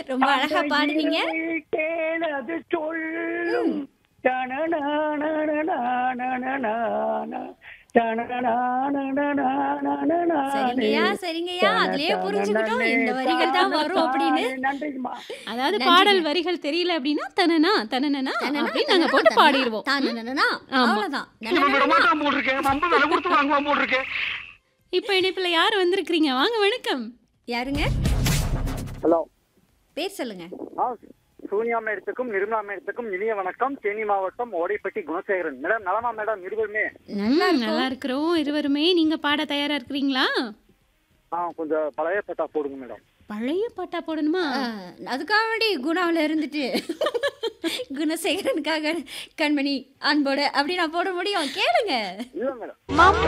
ரொம்ப அழகா பாடுனீங்க கேள் அது சொல்லும் தனநானனநானனநானா, தனநானனநானனநானே. சரிங்கய்யா சரிங்கய்யா அதுலயே புரிஞ்சுக்கிட்டோம் இந்த வரிகள் தான் வரும் அப்படின்னு நன்றிங்கம்மா அதாவது நன்றிங்க. பாடல் வரிகள் தெரியல அப்படின்னா தனனா தனனா அப்படின்னு நாங்க போட்டு பாடிடுவோம் தானனா ஆமா. அவ்வளவுதான் இவன் விடமாட்டான் போல் இருக்கேன் ரொம்ப விலை கொடுத்து வாங்குவான் போல் இருக்கேன் இப்போ இணைப்புல யார் வந்திருக்கிறீங்க வாங்க வணக்கம் யாருங்க ஹலோ பேர் சொல்லுங்க ஆ சூனியா மேடத்துக்கும் நிர்மலா மேடத்துக்கும் இனிய வணக்கம் தேனி மாவட்டம் ஓடைப்பட்டி குணசேகரன் மேடம் நலமா மேடம் இருவருமே நல்லா ம், நல்லா இருக்கிறோம் இருவருமே நீங்க பாட தயாரா இருக்கிறீங்களா ஆ கொஞ்சம் பழைய பட்டா போடுங்க மேடம் பழைய பாட்டா போடணுமா ஆ, அதுக்காக வேண்டி குணாவில் இருந்துட்டு குணசேகரனுக்காக கண்மணி அன்போடு அப்படி நான் போட முடியும் கேளுங்க இல்ல மேடம் மாப்பிள